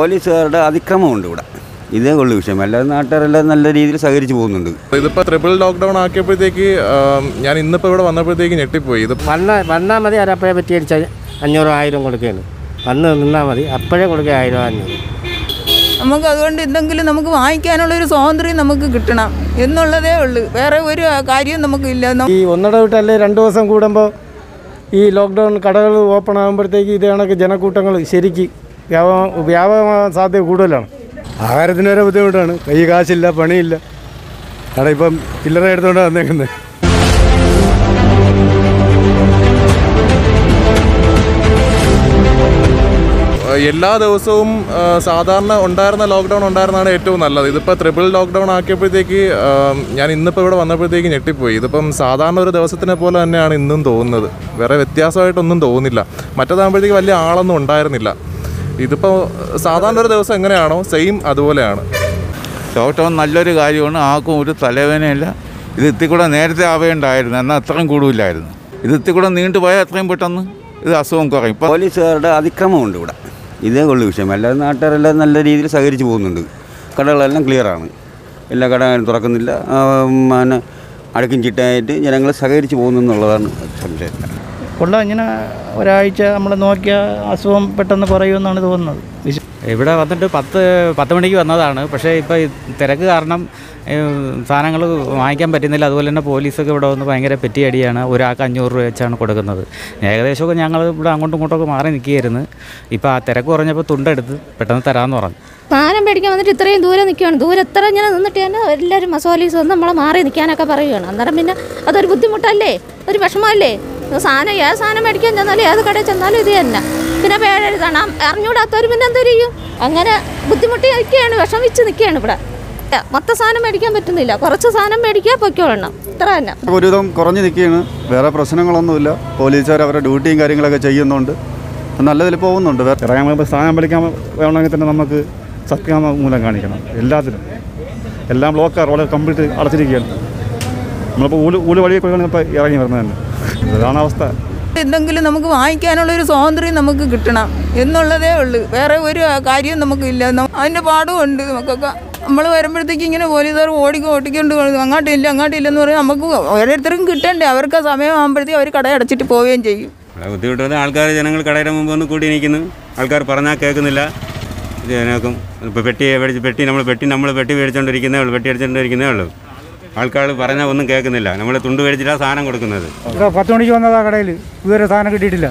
പോലീസുകാരുടെ അതിക്രമമുണ്ട് ഇവിടെ ഇതേ ഉള്ളു വിഷയം അല്ലാതെ നാട്ടുകാരെല്ലാം നല്ല രീതിയിൽ സഹകരിച്ച് പോകുന്നുണ്ട് ഇതിപ്പോൾ ട്രിപ്പിൾ ലോക്ക്ഡൗൺ ആക്കിയപ്പോഴത്തേക്ക് ആം, ഞാൻ ഇന്നിപ്പോൾ ഇവിടെ വന്നപ്പോഴത്തേക്ക് ഞെട്ടിപ്പോയി ഇത് വന്ന വന്നാൽ മതി അവരപ്പോഴേ പറ്റി അടിച്ചാൽ അഞ്ഞൂറ് ആയിരം കൊടുക്കുകയാണ് വന്ന് നിന്നാൽ മതി അപ്പോഴേ കൊടുക്കുക ആയിരം അഞ്ഞൂറ് നമുക്ക് അതുകൊണ്ട് എന്തെങ്കിലും നമുക്ക് വാങ്ങിക്കാനുള്ള ഒരു സ്വാതന്ത്ര്യം നമുക്ക് കിട്ടണം എന്നുള്ളതേ ഉള്ളൂ വേറെ ഒരു കാര്യവും നമുക്കില്ല ന- ഈ ഒന്നിട വിട്ടല്ലേ രണ്ട് ദിവസം കൂടുമ്പോൾ ഈ ലോക്ക്ഡൗൺ കടകൾ ഓപ്പൺ ആകുമ്പോഴത്തേക്ക് ഇത് കണക്ക് ജനക്കൂട്ടങ്ങൾ ശരിക്ക് വ്യാപക വ്യാപകമാകാൻ സാധ്യത കൂടുതലാണ് ആഹാരത്തിന് വരെ ബുദ്ധിമുട്ടാണ് കൈ കാശില്ല പണിയില്ല അവിടെ ഇപ്പം ചില്ലറ എടുത്തുകൊണ്ട് വന്നേക്കുന്നത് ആ, എല്ലാ ദിവസവും ആ, സാധാരണ ഉണ്ടായിരുന്ന ലോക്ക്ഡൗൺ ഉണ്ടായിരുന്നതാണ് ഏറ്റവും നല്ലത് ഇതിപ്പോൾ ട്രിപ്പിൾ ലോക്ക്ഡൗൺ ആക്കിയപ്പോഴത്തേക്ക് ആം, ഞാൻ ഇന്നിപ്പോൾ ഇവിടെ വന്നപ്പോഴത്തേക്ക് ഞെട്ടിപ്പോയി ഇതിപ്പം സാധാരണ ഒരു ദിവസത്തിനെ പോലെ തന്നെയാണ് ഇന്നും തോന്നുന്നത് വേറെ വ്യത്യാസമായിട്ടൊന്നും തോന്നുന്നില്ല മറ്റേതാകുമ്പോഴത്തേക്ക് വലിയ ആളൊന്നും ഉണ്ടായിരുന്നില്ല ഇതിപ്പോൾ സാധാരണ ഒരു ദിവസം എങ്ങനെയാണോ സെയിം അതുപോലെയാണ് ലോക്ക്ഡൗൺ നല്ലൊരു കാര്യമാണ് ആർക്കും ഒരു തലവേദനയില്ല ഇത് ഇത്തി കൂടെ നേരത്തെ ആവേണ്ടായിരുന്നു എന്നാൽ അത്രയും കൂടുതലായിരുന്നു ഇത് ഇത്തി കൂടെ നീണ്ടുപോയാൽ അത്രയും പെട്ടെന്ന് ഇത് അസുഖം കുറയും ഇപ്പോൾ പോലീസുകാരുടെ അതിക്രമമുണ്ട് ഇവിടെ ഇതേ ഉള്ളു വിഷയം അല്ലാതെ നാട്ടുകാരെല്ലാം നല്ല രീതിയിൽ സഹകരിച്ച് പോകുന്നുണ്ട് കടകളെല്ലാം ക്ലിയറാണ് എല്ലാ കടകളും തുറക്കുന്നില്ല ആ, പിന്നെ അടുക്കും ചിട്ടായിട്ട് ജനങ്ങൾ സഹകരിച്ച് പോകുന്നു എന്നുള്ളതാണ് സംശയം ഉള്ള ഇങ്ങനെ ഒരാഴ്ച നമ്മൾ നോക്കിയ അസുഖം പെട്ടെന്ന് കുറയുമെന്നാണ് തോന്നുന്നത് വിശ്വ- ഇവിടെ വന്നിട്ട് പത്ത് പത്ത് മണിക്ക് വന്നതാണ് പക്ഷേ ഇപ്പോൾ ഈ തിരക്ക് കാരണം സാധനങ്ങൾ വാങ്ങിക്കാൻ പറ്റുന്നില്ല അതുപോലെ തന്നെ പോലീസൊക്കെ ഇവിടെ വന്ന് ഭയങ്കര പെറ്റിയടിയാണ് ഒരാൾക്ക് അഞ്ഞൂറ് രൂപ വെച്ചാണ് കൊടുക്കുന്നത് ഏകദേശമൊക്കെ ഞങ്ങൾ ഇവിടെ അങ്ങോട്ടും ഇങ്ങോട്ടൊക്കെ മാറി നിൽക്കുകയായിരുന്നു ഇപ്പോൾ ആ തിരക്ക് കുറഞ്ഞപ്പോൾ തുണ്ടെടുത്ത് പെട്ടെന്ന് തരാമെന്ന് പറഞ്ഞു സാധനം മേടിക്കാൻ വന്നിട്ട് ഇത്രയും ദൂരെ നിൽക്കുകയാണ് ദൂരെ എത്ര ഇങ്ങനെ നിന്നിട്ട് തന്നെ എല്ലാവരും മസോലീസ് വന്ന് നമ്മളെ മാറി നിൽക്കാനൊക്കെ പറയുകയാണ് അന്നേരം പിന്നെ അതൊരു ബുദ്ധിമുട്ടല്ലേ ഒരു വിഷമമല്ലേ സാധനം ഏത് സാധനം മേടിക്കാൻ ചെന്നാലും ഏത് കടയിൽ ചെന്നാലും ഇത് തന്നെ പിന്നെ പേരെഴുതണം അറിഞ്ഞൂടാത്തവർ പിന്നെ എന്ത് ചെയ്യും അങ്ങനെ ബുദ്ധിമുട്ടി നിൽക്കുകയാണ് വിഷമിച്ച് നിൽക്കുകയാണ് ഇവിടെ മൊത്തം സാധനം മേടിക്കാൻ പറ്റുന്നില്ല കുറച്ച് സാധനം മേടിക്കാൻ പൊയ്ക്കോളണം ഇത്ര തന്നെ ഒരുവിധം കുറഞ്ഞു നിൽക്കുകയാണ് വേറെ പ്രശ്നങ്ങളൊന്നുമില്ല പോലീസുകാർ അവരുടെ ഡ്യൂട്ടിയും കാര്യങ്ങളൊക്കെ ചെയ്യുന്നുണ്ട് നല്ലതിൽ പോകുന്നുണ്ട് വേറെ ഇറങ്ങാൻ പോകുമ്പോൾ സ്ഥാനം പഠിക്കാൻ വേണമെങ്കിൽ തന്നെ നമുക്ക് സത്യാമ മൂലം കാണിക്കണം എല്ലാത്തിനും എല്ലാം ബ്ലോക്കാണ് റോഡ് കംപ്ലീറ്റ് അടച്ചിരിക്കുകയാണ് നമ്മളിപ്പോൾ ഊല് ഊല് വഴി കൂടിയാണ് ഇപ്പോൾ ഇറങ്ങി വരുന്നത് തന്നെ ഇതാണ് അവസ്ഥ എന്തെങ്കിലും നമുക്ക് വാങ്ങിക്കാനുള്ള ഒരു സ്വാതന്ത്ര്യം നമുക്ക് കിട്ടണം എന്നുള്ളതേ ഉള്ളൂ വേറെ ഒരു കാര്യവും നമുക്കില്ല ന- അതിൻ്റെ പാടുമുണ്ട് നമുക്കൊക്കെ നമ്മൾ വരുമ്പോഴത്തേക്ക് ഇങ്ങനെ പോലീസുകാർ ഓടിക്കും ഓടിക്കൊണ്ട് കൊണ്ട് അങ്ങോട്ടില്ല അങ്ങോട്ടില്ലെന്ന് പറയും നമുക്ക് ഓരോരുത്തർക്കും കിട്ടണ്ടേ അവർക്ക് ആ സമയമാകുമ്പോഴത്തേക്ക് അവർ കട അടച്ചിട്ട് പോവുകയും ചെയ്യും ഇവിടെ ബുദ്ധിമുട്ട് ആൾക്കാർ ജനങ്ങൾ കടയുടെ മുമ്പ് ഒന്ന് കൂടി നിൽക്കുന്നു ആൾക്കാർ പറഞ്ഞാൽ കേൾക്കുന്നില്ല ജനക്കും ഇപ്പോൾ പെട്ടി മേടിച്ച് പെട്ടി നമ്മൾ പെട്ടി നമ്മൾ പെട്ടി മേടിച്ചുകൊണ്ടിരിക്കുന്നേ ഉള്ളൂ പെട്ടി അടിച്ചുകൊണ്ടിരിക്കുന്നേ ഉള്ളൂ ആൾക്കാർ പറഞ്ഞാൽ ഒന്നും കേൾക്കുന്നില്ല നമ്മൾ തുണ്ട് മേടിച്ചിട്ടാണ് സാധനം കൊടുക്കുന്നത് ഇവിടെ പത്ത് മണിക്ക് വന്നതാ കടയിൽ ഇതുവരെ സാധനം കിട്ടിയിട്ടില്ല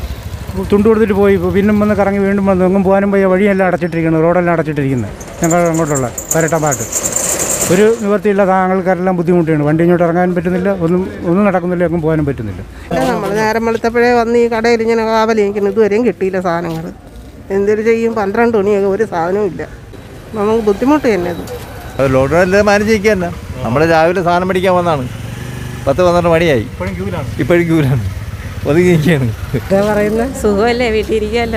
തുണ്ട് കൊടുത്തിട്ട് പോയി ഇപ്പോൾ പിന്നും വന്ന് കറങ്ങി വീണ്ടും വന്നു എങ്ങും പോകാനും പോയ വഴിയെല്ലാം അടച്ചിട്ടിരിക്കുന്നത് റോഡെല്ലാം അടച്ചിട്ടിരിക്കുന്നത് ഞങ്ങൾ അങ്ങോട്ടുള്ള പരട്ടമായിട്ട് ഒരു നിവൃത്തിയില്ല താങ്കൾക്കാരെല്ലാം ബുദ്ധിമുട്ടാണ് വണ്ടി ഇങ്ങോട്ട് ഇറങ്ങാൻ പറ്റുന്നില്ല ഒന്നും ഒന്നും നടക്കുന്നില്ല എങ്ങും പോകാനും പറ്റുന്നില്ല നമ്മൾ നേരം വെളുത്തപ്പോഴേ വന്ന് ഈ കടയിൽ ഇങ്ങനെ കാവലിരിക്കുന്നു ഇതുവരെയും കിട്ടിയില്ല സാധനങ്ങൾ എന്തൊരു ചെയ്യും പന്ത്രണ്ട് മണിയൊക്കെ ഒരു സാധനവും ഇല്ല നമുക്ക് ബുദ്ധിമുട്ട് തന്നെ അത് അത് ലോക്ക്ഡൗണിൽ മാനേജ് ചെയ്യാൻ തന്നെ നമ്മൾ രാവിലെ സാധനം മേടിക്കാൻ വന്നതാണ് പത്ത് പന്ത്രണ്ട് മണിയായി ഇപ്പോഴും ക്യൂലാണ് ഒതുങ്ങി നിൽക്കുകയാണ് എന്താ പറയുന്നത് സുഖമല്ലേ വീട്ടിലിരിക്കാമല്ലോ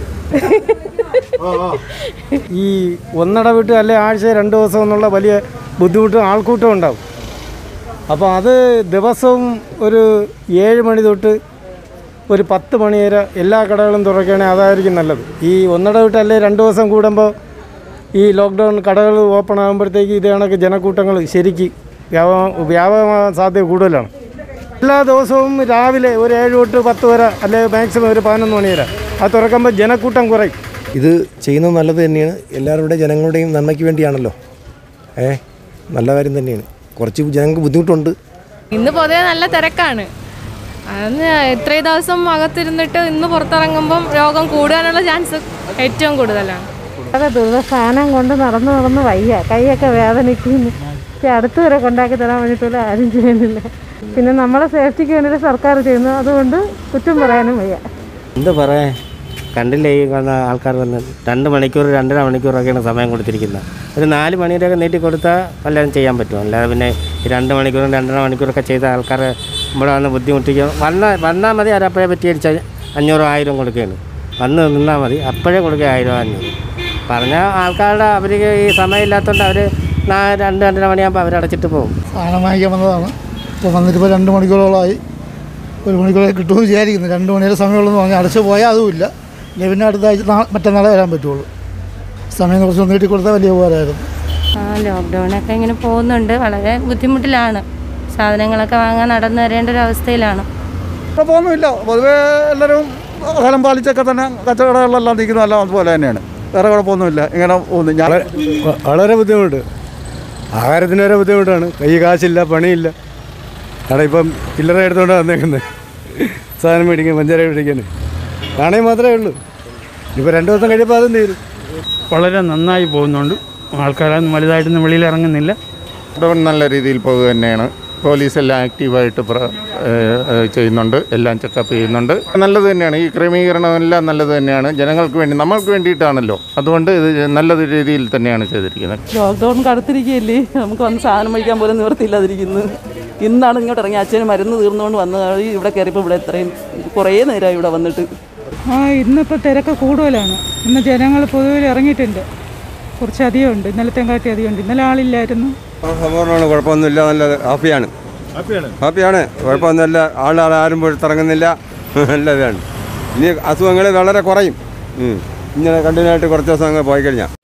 ഈ ഒന്നട വിട്ട് അല്ലെ ആഴ്ച രണ്ട് ദിവസം എന്നുള്ള വലിയ ബുദ്ധിമുട്ടും ആൾക്കൂട്ടം ഉണ്ടാവും അപ്പോൾ അത് ദിവസവും ഒരു ഏഴ് മണി തൊട്ട് ഒരു പത്ത് മണി വരെ എല്ലാ കടകളും തുറക്കുകയാണെങ്കിൽ അതായിരിക്കും നല്ലത് ഈ ഒന്നട വിട്ട് അല്ലെ രണ്ട് ദിവസം കൂടുമ്പോൾ ഈ ലോക്ക്ഡൗൺ കടകൾ ഓപ്പൺ ആകുമ്പോഴത്തേക്ക് ഇത് കണക്ക് ജനക്കൂട്ടങ്ങൾ ശരിക്ക് വ്യാപക വ്യാപകമാകാൻ സാധ്യത കൂടുതലാണ് എല്ലാ ദിവസവും രാവിലെ ഒരു ഏഴ് തൊട്ട് പത്ത് വരെ അല്ലെങ്കിൽ മാക്സിമം ഒരു പതിനൊന്ന് മണി വരെ അത് തുറക്കുമ്പോൾ ജനക്കൂട്ടം കുറയും ഇത് ചെയ്യുന്നത് നല്ലത് തന്നെയാണ് എല്ലാവരുടെ ജനങ്ങളുടെയും നന്മയ്ക്ക് വേണ്ടിയാണല്ലോ ഏ നല്ല കാര്യം തന്നെയാണ് കുറച്ച് ജനങ്ങൾക്ക് ബുദ്ധിമുട്ടുണ്ട് ഇന്ന് പൊതുവെ നല്ല തിരക്കാണ് അന്ന് ഇത്രയും ദിവസം അകത്തിരുന്നിട്ട് ഇന്ന് പുറത്തിറങ്ങുമ്പം രോഗം കൂടാനുള്ള ചാൻസ് ഏറ്റവും കൂടുതലാണ് അത് ദുർഗസ്ഥാനം കൊണ്ട് നടന്ന് നടന്ന് വയ്യ കൈയൊക്കെ വേദനിക്കുന്നു പക്ഷെ അടുത്ത് വരെ കൊണ്ടാക്കി തരാൻ വേണ്ടിയിട്ടുള്ള ആരും ചെയ്യുന്നില്ല പിന്നെ നമ്മളെ സേഫ്റ്റിക്ക് വേണ്ടിയിട്ട് സർക്കാർ ചെയ്യുന്നു അതുകൊണ്ട് കുറ്റം പറയാനും വയ്യ എന്ത് പറയാൻ കണ്ടില്ലേ ഈ വന്ന ആൾക്കാർ വന്ന് രണ്ട് മണിക്കൂർ രണ്ടര മണിക്കൂറൊക്കെയാണ് സമയം കൊടുത്തിരിക്കുന്നത് ഒരു നാല് മണിവരെയൊക്കെ നീട്ടി കൊടുത്താൽ വല്ലതും ചെയ്യാൻ പറ്റും അല്ലാതെ പിന്നെ ഈ രണ്ട് മണിക്കൂറും രണ്ടര മണിക്കൂറൊക്കെ ചെയ്ത ആൾക്കാർ ഇവിടെ വന്ന് ബുദ്ധിമുട്ടിക്കുക വന്നാൽ വന്നാൽ മതി അവരപ്പോഴേ പറ്റി അടിച്ചാൽ അഞ്ഞൂറ് ആയിരം കൊടുക്കുകയാണ് വന്ന് നിന്നാൽ മതി അപ്പോഴേ കൊടുക്കുക ആയിരം അഞ്ഞൂറ് പറഞ്ഞാൽ ആൾക്കാരുടെ അവർക്ക് ഈ സമയമില്ലാത്തതുകൊണ്ട് അവർ രണ്ട് രണ്ടര മണിയാകുമ്പോൾ അവരടച്ചിട്ട് പോകും സാധനം വാങ്ങിക്കാൻ വന്നതാണ് ഇപ്പോൾ വന്നിട്ട് ഇപ്പോൾ രണ്ട് മണിക്കൂറോളമായി ഒരു മണിക്കൂറേ കിട്ടുമെന്ന് വിചാരിക്കുന്നു രണ്ട് മണിയുടെ സമയമുള്ളെന്ന് പറഞ്ഞാൽ അടച്ച് പോയാൽ അതുമില്ല ഇല്ല പിന്നെ അടുത്ത ആഴ്ച നാ- മറ്റന്നാളെ വരാൻ പറ്റുള്ളൂ സമയം കുറച്ച് നീട്ടി കൊടുത്താൽ വലിയ ഉപകാരമായിരുന്നു ആ ലോക്ക്ഡൗണൊക്കെ ഇങ്ങനെ പോകുന്നുണ്ട് വളരെ ബുദ്ധിമുട്ടിലാണ് സാധനങ്ങളൊക്കെ വാങ്ങാൻ നടന്നു വരേണ്ട ഒരു അവസ്ഥയിലാണ് കുഴപ്പമൊന്നുമില്ല പൊതുവേ എല്ലാവരും അകലം പാലിച്ചൊക്കെ തന്നെ കച്ചവടങ്ങളെല്ലാം നിൽക്കുന്ന എല്ലാം അതുപോലെ തന്നെയാണ് വേറെ കുഴപ്പമൊന്നുമില്ല ഇങ്ങനെ പോകുന്നു ഞാൻ വളരെ ബുദ്ധിമുട്ട് ആഹാരത്തിന് വരെ ബുദ്ധിമുട്ടാണ് കൈ കാശില്ല പണിയില്ല അവിടെ ഇപ്പം ചില്ലറ എടുത്തുകൊണ്ട് വന്നേക്കുന്നത് സാധനം മേടിക്കാൻ പഞ്ചാര മേടിക്കാൻ കാണേ മാത്രമേ ഉള്ളൂ ഇനിയിപ്പോൾ രണ്ട് ദിവസം കഴിയുമ്പോൾ അതും തീരും വളരെ നന്നായി പോകുന്നുണ്ട് ആൾക്കാരൊന്നും വലുതായിട്ടൊന്നും വെളിയിൽ ഇറങ്ങുന്നില്ല ലോക്ക്ഡൗൺ നല്ല രീതിയിൽ പോകുക തന്നെയാണ് പോലീസ് എല്ലാം ആക്റ്റീവായിട്ട് പ്ര ഏഹ് ഏഹ് ചെയ്യുന്നുണ്ട് എല്ലാം ചെക്കപ്പ് ചെയ്യുന്നുണ്ട് നല്ലത് തന്നെയാണ് ഈ ക്രമീകരണം എല്ലാം നല്ലത് തന്നെയാണ് ജനങ്ങൾക്ക് വേണ്ടി നമ്മൾക്ക് വേണ്ടിയിട്ടാണല്ലോ അതുകൊണ്ട് ഇത് നല്ല രീതിയിൽ തന്നെയാണ് ചെയ്തിരിക്കുന്നത് ലോക്ക്ഡൗൺ കടുത്തിരിക്കുകയല്ലേ നമുക്ക് വന്ന് സാധനം മേടിക്കാൻ പോലും നിവർത്തിയില്ലാതിരിക്കുന്നു ഇന്നാണ് ഇങ്ങോട്ട് ഇറങ്ങി അച്ഛന് മരുന്ന് തീർന്നുകൊണ്ട് വന്ന് ഇവിടെ കയറിയപ്പോൾ ഇവിടെ ഇത്രയും കുറേ നേരമായി ഇവിടെ വന്നിട്ട് ആ ഇന്നിപ്പോൾ തിരക്ക് കൂടുതലാണ് ഇന്ന് ജനങ്ങൾ പൊതുവിൽ ഇറങ്ങിയിട്ടുണ്ട് കുറച്ചധികം ഉണ്ട് ഇന്നലത്തെ കാട്ടി അധികം ഉണ്ട് ഇന്നലെ ആളില്ലായിരുന്നു സമ്പൂർണ്ണമാണ് കുഴപ്പമൊന്നുമില്ല നല്ല ഹാപ്പിയാണ് ഹാപ്പിയാണ് ഹാപ്പിയാണ് കുഴപ്പമൊന്നുമില്ല ആളുകൾ ആരും പുറത്തിറങ്ങുന്നില്ല നല്ലതാണ് ഇനി അസുഖങ്ങൾ വളരെ കുറയും ഉം. ഇങ്ങനെ കണ്ടിന്യൂ ആയിട്ട് കുറച്ച് ദിവസം അങ്ങ് പോയി കഴിഞ്ഞാൽ